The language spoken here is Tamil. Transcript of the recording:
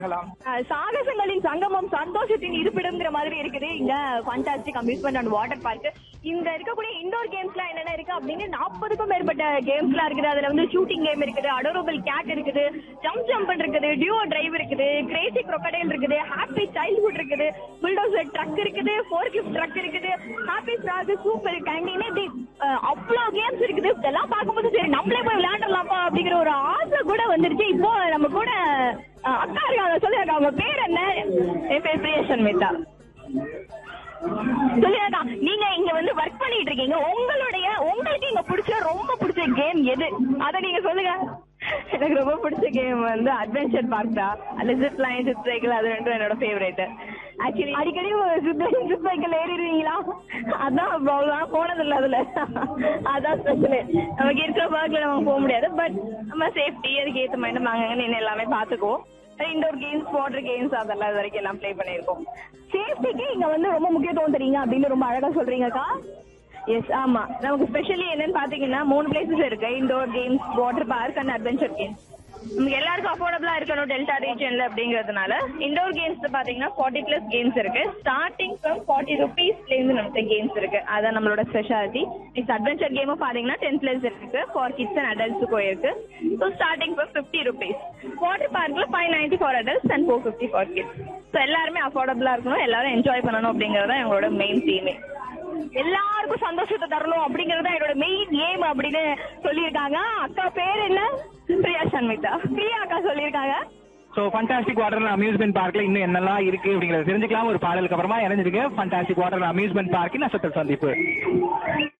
அஹ் சாகசங்களின் சங்கமம் சந்தோஷத்தின் இருப்பிடம்ங்கிற மாதிரி இருக்குது இங்க fantastic amusement and water park இங்க இருக்கக்கூடிய இண்டோர் கேம்ஸ்லாம் என்னென்ன இருக்கு அப்படின்னு நாற்பதுக்கும் மேற்பட்ட கேம்ஸ்லாம் இருக்குது அதுல வந்து ஷூட்டிங் கேம் இருக்குது அடோரபிள் கேட் இருக்குது ஜம்ப் ஜம்ப் இருக்குது டியூோ டிரைவ் இருக்குது கிரேசி crocodile இருக்குது ஹாப்பி சைல்ட்ஹுட் இருக்குது புல்டோசர் ட்ரக் இருக்குது ஃபோர் கிஃப்ட் ட்ரக் இருக்குது ஹாப்பி ஃப்ராக் சூப்பர் கேண்டீன் இப்படி அஹ், அவ்வளோ கேம்ஸ் இருக்குது இதெல்லாம் பார்க்கும்போது சரி நம்மளே போய் விளையாடலாம்ப்பா அப்படிங்கிற ஒரு ஆசை கூட வந்துருச்சு இப்போ நம்ம கூட அஹ், அக்கா இருக்காங்க சொல்லுங்க அவங்க பேர் என்ன என் பேர் பிரியேஷன் மேத்தா சொல்லுங்க நீங்க இங்க வந்து ஒர்க் பண்ணிட்டு இருக்கீங்க உங்களுடைய உங்களுக்கு இங்க பிடிச்ச ரொம்ப பிடிச்ச கேம் எது அத நீங்க சொல்லுங்க எனக்கு ரொம்ப பிடிச்ச கேம் வந்து அட்வென்ச்சர் பார்க் தான் அதுல ஜிப் லைன் ஜிப் சைக்கிள் அது ரெண்டும் என்னோட ஃபேவரேட் ஆக்சுவலி அடிக்கடி ஜிப் லைன் ஜிப் சைக்கிள் ஏறிடுவீங்களா அதான் ப்ராப்ளம் போனது இல்ல அதுல அதான் ஸ்பெஷல் நமக்கு இருக்கிற பார்க்ல நம்ம போக முடியாது பட் நம்ம சேஃப்டி அதுக்கு ஏத்த மாதிரி நம்ம அங்கங்க நின்று எல்லாமே பாத்துக்குவோம் இண்டோர் கேம்ஸ் வாட்டர் கேம்ஸ் அதெல்லாம் இது வரைக்கும் எல்லாம் ப்ளே பண்ணியிருக்கோம் சேஃப்டிக்கு இங்க வந்து ரொம்ப முக்கியத்துவம் தரீங்க அப்படின்னு ரொம்ப அழகா சொல்றீங்கக்கா எஸ் ஆமா நமக்கு ஸ்பெஷலி என்னன்னு பாத்தீங்கன்னா மூணு பிளேசஸ் இருக்கு indoor games water park and adventure games நமக்கு எல்லாருக்கும் அஃபோர்டபுளா இருக்கணும் டெல்டா ரீஜன்ல அப்படிங்கறதுனால இண்டோர் கேம்ஸ் பாத்தீங்கன்னா ஃபார்ட்டி பிளஸ் கேம்ஸ் இருக்கு ஸ்டார்டிங் ஃப்ரம் ஃபார்ட்டி ருபீஸ்ல இருந்து நமக்கு கேம்ஸ் இருக்கு அதான் நம்மளோட ஸ்பெஷாலிட்டி நெக்ஸ்ட் அட்வென்ச்சர் கேமும் பாத்தீங்கன்னா டென் பிளஸ் இருக்கு ஃபார் கிட்ஸ் அண்ட் அடல்ட்ஸுக்கும் இருக்கு so starting from fifty rupees water பார்க்ல five ninety for adults and four fifty for kids so எல்லாருமே அஃபோர்டபுளா இருக்கணும் எல்லாரும் என்ஜாய் பண்ணணும் அப்படிங்கறது தான் எங்களோட மெயின் தீமே எல்லாருக்கும் சந்தோஷத்தை தரணும் அப்படிங்கறது தான் என்னோட மெயின் ஏம் அப்படின்னு சொல்லியிருக்காங்க அக்கா பேர் என்ன பிரியா சண்மிதா பிரியா அக்கா சொல்லியிருக்காங்க ஸோ ஃபண்டாஸ்டிக் வாட்டர் அம்யூஸ்மெண்ட் பார்க்ல இன்னும் என்னெல்லாம் இருக்கு அப்படிங்கறத தெரிஞ்சுக்கலாம் ஒரு பாடலுக்கு அப்புறமா இணைஞ்சிருக்கு ஃபண்டாஸ்டிக் வாட்டர் அம்யூஸ்மெண்ட் பார்க்கின் நட்சத்திர சந்திப்பு